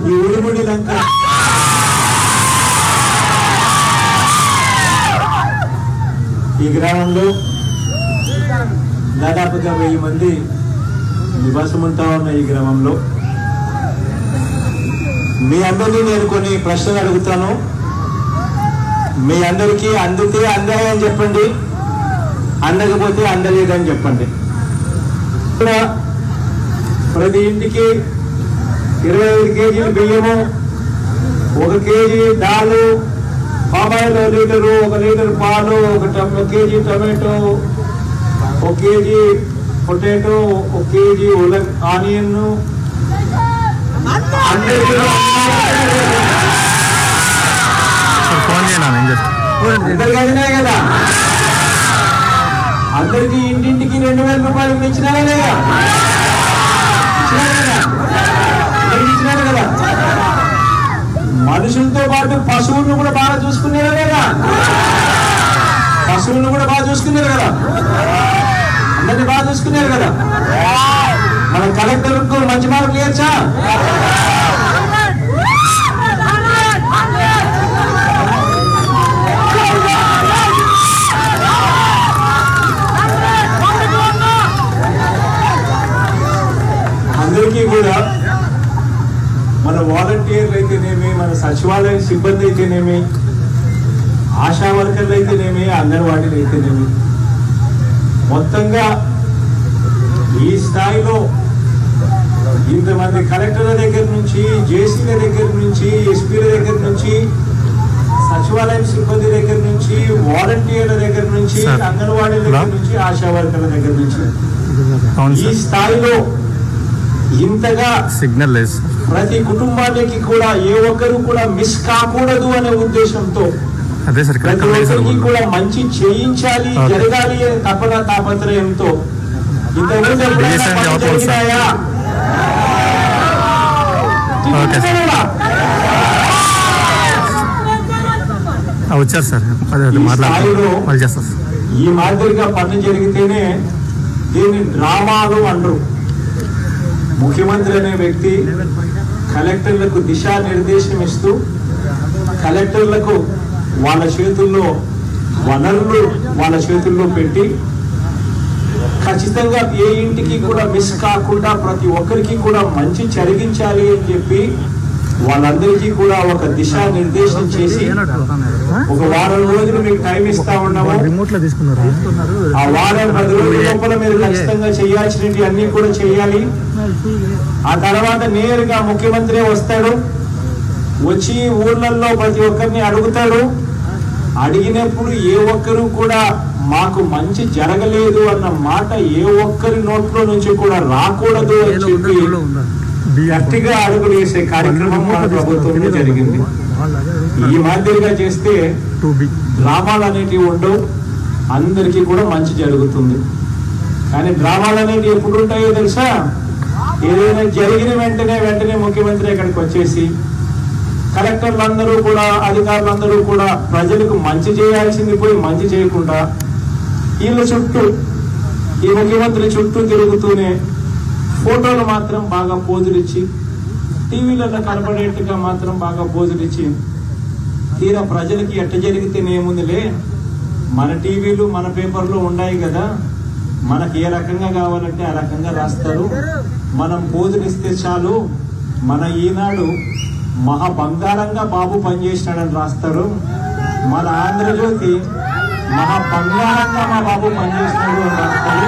ఈ ఊడిముడి లంక ఈ గ్రామంలో దాదాపుగా వెయ్యి మంది నివాసం ఉంటా ఉన్న ఈ గ్రామంలో మీ అందరినీ నేను కొన్ని ప్రశ్నలు అడుగుతాను మీ అందరికీ అందితే అందాయని చెప్పండి అందకపోతే అందలేదని చెప్పండి ఇక్కడ ప్రతి ఇంటికి ఇరవై ఐదు కేజీలు బియ్యము ఒక కేజీ దాలు పామాయిల్ ఒక లీటరు ఒక లీటర్ పాలు ఒక టమ్- ఒక కేజీ టమాటో ఒక కేజీ పొటాటో ఒక కేజీ ఉల ఆనియన్ అందరికీ ఫోన్ చేయండి నేను చెప్తాను అందరికి అందినాయి కదా అందరికి ఇంటింటికి రెండు వేల రూపాయలు ఇచ్చినారా లేదా ఇచ్చినారు కదా అందరికి ఇచ్చినారు కదా మనుషులతో పాటు పశువులను కూడా బాగా చూసుకున్నారా లేదా పశువులను కూడా బాగా చూసుకున్నారు కదా అందరినీ బాగా చూసుకున్నారు కదా మన కలెక్టర్కు మంచి మార్కులు ఇవ్వచ్చా అందరికీ కూడా మన వాలంటీర్లు అయితేనేమి మన సచివాలయ సిబ్బంది అయితేనేమి ఆశా వర్కర్లు అయితేనేమి అంగన్వాడీలు అయితేనేమి మొత్తంగా ఈ స్థాయిలో ఇంతమంది కలెక్టర్ల దగ్గర నుంచి జేసీల దగ్గర నుంచి ఎస్పీల దగ్గర నుంచి సచివాలయం సిబ్బంది దగ్గర నుంచి వాలంటీర్ల దగ్గర నుంచి సార్. అంగన్వాడీల దగ్గర హలో. నుంచి ఆశా వర్కర్ల దగ్గర నుంచి అవును ఈ సార్ స్థాయిలో ఇంతగా సిగ్నల్ లేదు సార్ ప్రతి కుటుంబానికి కూడా ఏ ఒక్కరు కూడా మిస్ కాకూడదు అనే ఉద్దేశంతో అదే సార్ ఇక్కడ ప్రతి కమిటీ సార్ ఒక్కరికి కూడా మంచి చేయించాలి ఓకే. జరగాలి అనే తపన తాపత్రయంతో ఇంతకుముందు ఎప్పుడైనా BSN పనులు జాబ్ ఉంది సార్. జరిగినాయా? Okay sir. ఆ, వచ్చారు సార్ అదే అదే ఈ మాట్లాడుతున్నారు స్థాయిలో- మళ్ళీ చేస్తారు సార్ ఈ మాదిరిగా పనులు జరిగితేనే దీన్ని డ్రామాలు అంటారు ముఖ్యమంత్రి అనే వ్యక్తి కలెక్టర్లకు దిశానిర్దేశం ఇస్తూ కలెక్టర్లకు వాళ్ళ చేతుల్లో వనరులు వాళ్ళ చేతుల్లో పెట్టి ఖచ్చితంగా ఏ ఇంటికి కూడా మిస్ కాకుండా ప్రతి ఒక్కరికి కూడా మంచి జరిగించాలి అని చెప్పి వాళ్ళందరికీ కూడా ఒక దిశా నిర్దేశం చేసి ఒక వారం రోజులు మీకు టైం ఇస్తా ఉన్నాము రిమోట్ లో తీసుకున్నారు ఆ వారం పది రోజుల లోపల మీరు ఖచ్చితంగా చేయాల్సినవి అన్ని కూడా చేయాలి ఆ తర్వాత నేరుగా ముఖ్యమంత్రి వస్తాడు వచ్చి ఊర్లలో ప్రతి ఒక్కరిని అడుగుతాడు అడిగినప్పుడు ఏ ఒక్కరు కూడా మాకు మంచి జరగలేదు అన్న మాట ఏ ఒక్కరి నోట్లో నుంచి కూడా రాకూడదు అని చెప్పి గట్టిగా అడుగులు వేసే కార్యక్రమం మన ప్రభుత్వంలో జరిగింది ఈ మాదిరిగా చేస్తే టూ బి డ్రామాలు అనేటివి ఉండవు అందరికీ కూడా మంచి జరుగుతుంది కానీ డ్రామాలు అనేటివి ఎప్పుడు ఉంటాయో తెలుసా ఏదైనా జరిగిన వెంటనే వెంటనే ముఖ్యమంత్రి ఇక్కడికి వచ్చేసి కలెక్టర్లు అందరూ కూడా అధికారులందరూ కూడా ప్రజలకు మంచి చేయాల్సింది పోయి మంచి చేయకుండా వీళ్ళ చుట్టూ ఈ ముఖ్యమంత్రి చుట్టూ తిరుగుతూనే ఫోటోలు మాత్రం బాగా పోజులిచ్చి టీవీలలో కనపడేట్టుగా మాత్రం బాగా పోజులిచ్చి తీరా ప్రజలకి ఎట్ట జరిగితేనేముందిలే మన టీవీలు మన పేపర్లు ఉన్నాయి కదా మనకి ఏ రకంగా కావాలంటే ఆ రకంగా రాస్తారు మనం పోజులు ఇస్తే చాలు మన ఈనాడు మహా బంగారంగా బాబు పనిచేసినాడని రాస్తారు మన ఆంధ్రజ్యోతి మహా బంగారంగా మా బాబు పనిచేసినాడు అని రాస్తారు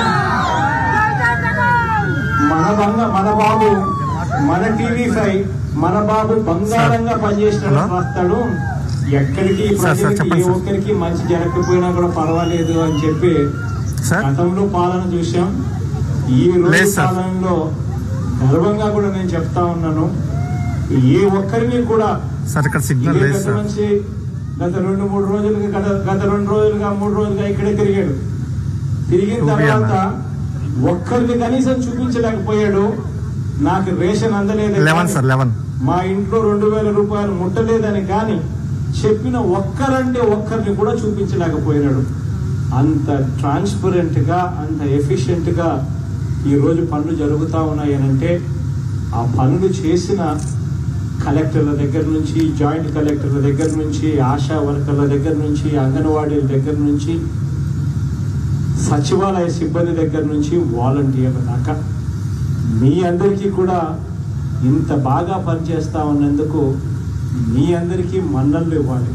మన బంగ మన బాబు మన టీవీ ఫైవ్ మన బాబు బంగారంగా పనిచేసినాడు హలో? రాస్తాడు ఎక్కడికి సార్, సార్, ప్రజలకి చెప్పండి ఏ సార్. ఒక్కరికి మంచి జరగకపోయినా కూడా పర్వాలేదు అని చెప్పి సార్ గతంలో పాలన చూసాం ఈ రోజు లేదు సార్. పాలనలో గర్వంగా కూడా నేను చెప్తా ఉన్నాను ఏ ఒక్కరిని కూడా సార్ ఇక్కడ సిగ్నల్ ఇదే లేదు గత సార్ నుంచి గత రెండు మూడు రోజులుగా గత గత రెండు రోజులుగా మూడు రోజులుగా ఇక్కడే తిరిగాడు తిరిగిన టూ బి తర్వాత ఒక్కరిని కనీసం చూపించలేకపోయాడు నాకు రేషన్ అందలేదు లెవెన్ సార్ లెవెన్ మా ఇంట్లో రెండు వేల రూపాయలు ముట్టలేదని కానీ చెప్పిన ఒక్కరంటే ఒక్కరిని కూడా చూపించలేకపోయినాడు అంత ట్రాన్స్పరెంట్ గా అంత ఎఫిషియెంట్ గా ఈ రోజు పనులు జరుగుతా ఉన్నాయనంటే ఆ పనులు చేసిన కలెక్టర్ల దగ్గర నుంచి జాయింట్ కలెక్టర్ల దగ్గర నుంచి ఆశా వర్కర్ల దగ్గర నుంచి అంగన్వాడీల దగ్గర నుంచి సచివాలయ సిబ్బంది దగ్గర నుంచి వాలంటీర్ల దాకా మీ అందరికీ కూడా ఇంత బాగా పనిచేస్తా ఉన్నందుకు మీ అందరికీ మన్నలు ఇవ్వాలి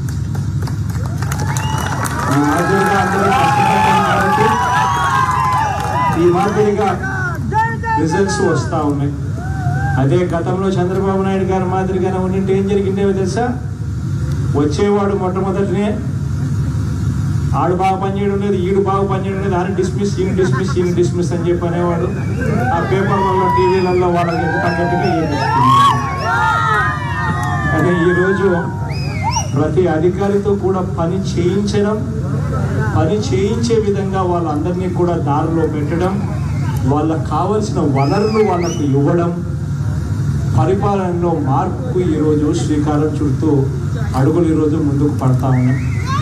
ఈ మాదిరిగా అందరూ కష్టపడ్డారు కాబట్టి ఈ మాదిరిగా రిజల్ట్స్ వస్తూ ఉన్నాయి అదే గతంలో చంద్రబాబు నాయుడు గారి మాదిరిగానే ఉండింటే ఏం జరిగిందేమో తెలుసా వచ్చేవాడు మొట్టమొదటినే ఆడు బాగా పనిచేయడం లేదు ఈడు బాగా పనిచేయడం లేదు ఆయన డిస్మిస్ ఈయన డిస్మిస్ ఈయన డిస్మిస్ అని చెప్పి అనేవాడు ఆ పేపర్లలో టీవీలలో వాళ్ళకి తగ్గట్టుగా ఈయన dismiss. కానీ ఈరోజు ప్రతి అధికారితో కూడా పని చేయించడం పని చేయించే విధంగా వాళ్ళందరినీ కూడా దారిలో పెట్టడం వాళ్ళకు కావలసిన వనరులు వాళ్ళకు ఇవ్వడం పరిపాలనలో మార్పుకు ఈరోజు శ్రీకారం చుడుతూ అడుగులు ఈరోజు ముందుకు పడతా ఉన్నాయి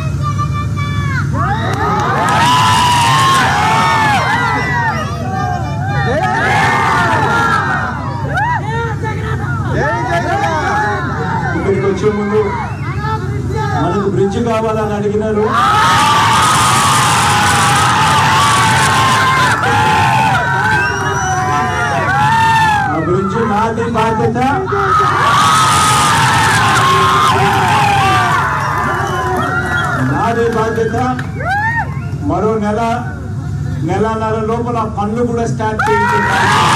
ఇక్కడికి వచ్చే ముందు మనకు బ్రిడ్జ్ కావాలని అడిగినారు ఆ బ్రిడ్జ్ నాది బాధ్యత నాది బాధ్యత మరో నెల నెలన్నర లోపల పనులు కూడా స్టార్ట్ చేయించే బాధ్యత.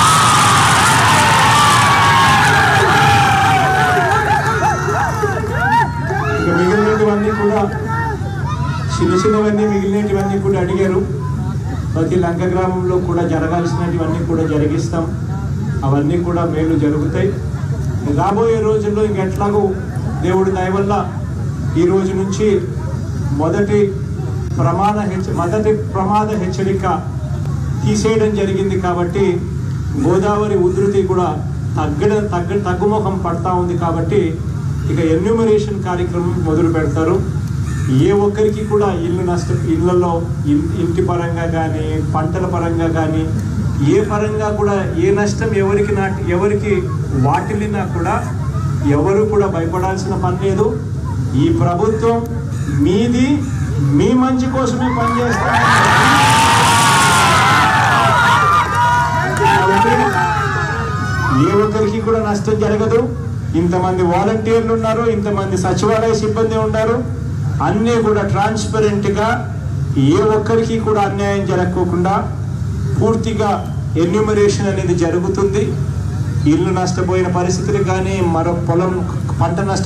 ఇక మిగిలినటువన్నీ కూడా చిన్న చిన్నవన్నీ మిగిలినటువన్నీ కూడా అడిగారు ప్రతి లంక గ్రామంలో కూడా జరగాల్సినటువన్నీ కూడా జరిగిస్తాం అవన్నీ కూడా మేలు జరుగుతాయి రాబోయే రోజుల్లో ఇంకెట్లాగో దేవుడి దయ వల్ల ఈ రోజు నుంచి మొదటి ప్రమాణ హెచ్చ మొదటి ప్రమాద హెచ్చరిక తీసేయడం జరిగింది కాబట్టి గోదావరి ఉధృతి కూడా తగ్గడం తగ్గ తగ్గుముఖం పడతా ఉంది కాబట్టి ఇక ఎన్యూమరేషన్ కార్యక్రమం మొదలు పెడతారు ఏ ఒక్కరికి కూడా ఇల్లు నష్ట ఇళ్లలో ఇన్- ఇంటి పరంగా కానీ పంటల పరంగా కానీ ఏ పరంగా కూడా ఏ నష్టం ఎవరికి నాటి ఎవరికి వాటిల్లినా కూడా ఎవరు కూడా భయపడాల్సిన పని లేదు ఈ ప్రభుత్వం మీది మీ మంచి కోసమే పనిచేస్తారు కాబట్టి ఏ ఒక్కరికి కూడా నష్టం జరగదు ఇంతమంది వాలంటీర్లు ఉన్నారు ఇంతమంది సచివాలయ సిబ్బంది ఉన్నారు అన్నీ కూడా ట్రాన్స్పరెంట్ గా ఏ ఒక్కరికి కూడా అన్యాయం జరగకోకుండా పూర్తిగా ఎన్యూమరేషన్ అనేది జరుగుతుంది ఇల్లు నష్టపోయిన పరిస్థితులు కానీ మరో పొలం పంట నష్టం